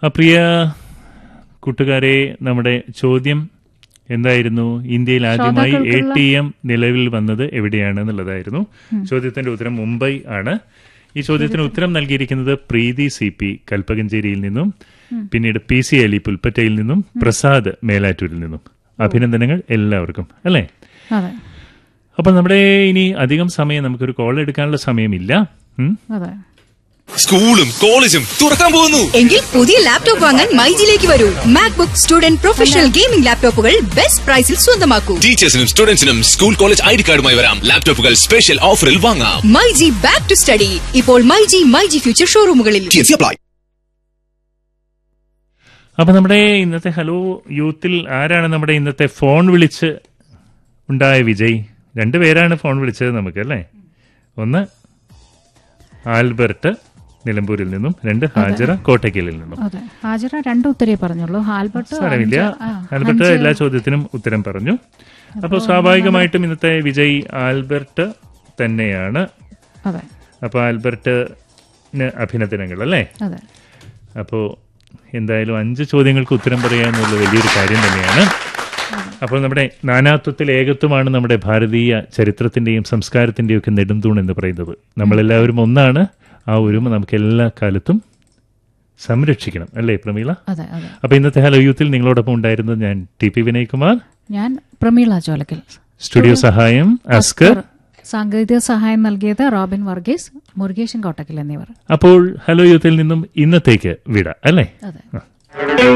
ആ, പ്രിയ കൂട്ടുകാരെ നമ്മുടെ ചോദ്യം എന്തായിരുന്നു ഇന്ത്യയിൽ ആദ്യമായി എ ശ്രോതാക്കൾക്കുള്ള- ടി എം നിലവിൽ വന്നത് എവിടെയാണ് എന്നുള്ളതായിരുന്നു ചോദ്യത്തിന്റെ ഉത്തരം മുംബൈ ആണ് ഈ ചോദ്യത്തിന് ഉത്തരം നൽകിയിരിക്കുന്നത് പ്രീതി സി പി കൽപ്പകഞ്ചേരിയിൽ നിന്നും പിന്നീട് പി സി അലി പുൽപ്പറ്റയിൽ നിന്നും പ്രസാദ് മേലാറ്റൂരിൽ നിന്നും അഭിനന്ദനങ്ങൾ എല്ലാവർക്കും അല്ലേ അതെ അപ്പൊ നമ്മുടെ ഇനി അധികം സമയം നമുക്കൊരു കോൾ എടുക്കാനുള്ള സമയമില്ല ഉം. അതെ സ്കൂളും കോളേജും തുറക്കാൻ പോകുന്നു എങ്കിൽ പുതിയ ലാപ്ടോപ്പ് വാങ്ങാൻ മൈജിലേക്ക് വരൂ മാക്ബുക്ക് സ്റ്റുഡന്റ് പ്രൊഫഷണൽ ഗെയിമിംഗ് ലാപ്ടോപ്പുകൾ ബെസ്റ്റ് പ്രൈസിൽ സ്വന്തമാക്കൂ ടീച്ചേഴ്സിനും സ്റ്റുഡൻസിനും സ്കൂൾ കോളേജ് ഐ ഡി കാർഡുമായി വരാം ലാപ്ടോപ്പുകൾ സ്പെഷ്യൽ ഓഫറിൽ വാങ്ങാം മൈജി ബാക്ക് ടു സ്റ്റഡി ഇപ്പോൾ മൈജി മൈജി ഫ്യൂച്ചർ ഷോറൂമുകളിൽ അപ്ലൈ അപ്പൊ നമ്മുടെ ഇന്നത്തെ ഹലോ യൂത്തിൽ ആരാണ് നമ്മുടെ ഇന്നത്തെ ഫോൺ വിളിച്ച് ഉണ്ടായ വിജയ് രണ്ടുപേരാണ് ഫോൺ വിളിച്ചത് നമുക്ക് അല്ലേ ഒന്ന് ആൽബർട്ട് നിലമ്പൂരിൽ നിന്നും രണ്ട് ഹാജറ കോട്ടയ്ക്കലിൽ നിന്നും അതെ ഹാജറ രണ്ട് ഉത്തരേ പറഞ്ഞുള്ളൂ ആൽബർട്ട് സാരമില്ല അഞ്ച്- ആ, ആൽബർട്ട് അഞ്ച് എല്ലാ ചോദ്യത്തിനും ഉത്തരം പറഞ്ഞു അപ്പോൾ സ്വാഭാവികമായിട്ടും ഇന്നത്തെ വിജയ് ആൽബർട്ട് തന്നെയാണ് അതെ അപ്പോൾ ആൽബർട്ടിന് അഭിനന്ദനങ്ങൾ അല്ലേ അതെ അപ്പോൾ എന്തായാലും അഞ്ച് ചോദ്യങ്ങൾക്ക് ഉത്തരം പറയുക എന്നുള്ള വലിയൊരു കാര്യം തന്നെയാണ് അപ്പോൾ നമ്മുടെ നാനാത്വത്തിൽ ഏകത്വമാണ് നമ്മുടെ ഭാരതീയ ചരിത്രത്തിന്റെയും സംസ്കാരത്തിന്റെയും ഒക്കെ നെടുംതൂൺ എന്ന് പറയുന്നത് നമ്മളെല്ലാവരും ഒന്നാണ് ആ ഒരുമ നമുക്ക് എല്ലാ കാലത്തും സംരക്ഷിക്കണം അല്ലേ പ്രമീള അതെ അതെ അപ്പൊ ഇന്നത്തെ ഹലോ യൂത്തിൽ നിങ്ങളോടൊപ്പം ഉണ്ടായിരുന്നത് ഞാൻ ടി പി വിനയ്കുമാർ ഞാൻ പ്രമീള ചോലക്കൽ സ്റ്റുഡിയോ സഹായം അസ്കർ സാങ്കേതിക സഹായം നൽകിയത് റോബിൻ വർഗീസ് മുരുകേശൻ കോട്ടക്കൽ എന്നിവർ അപ്പോൾ ഹലോ യൂത്തിൽ നിന്നും ഇന്നത്തേക്ക് വിട അല്ലേ അതെ ആ.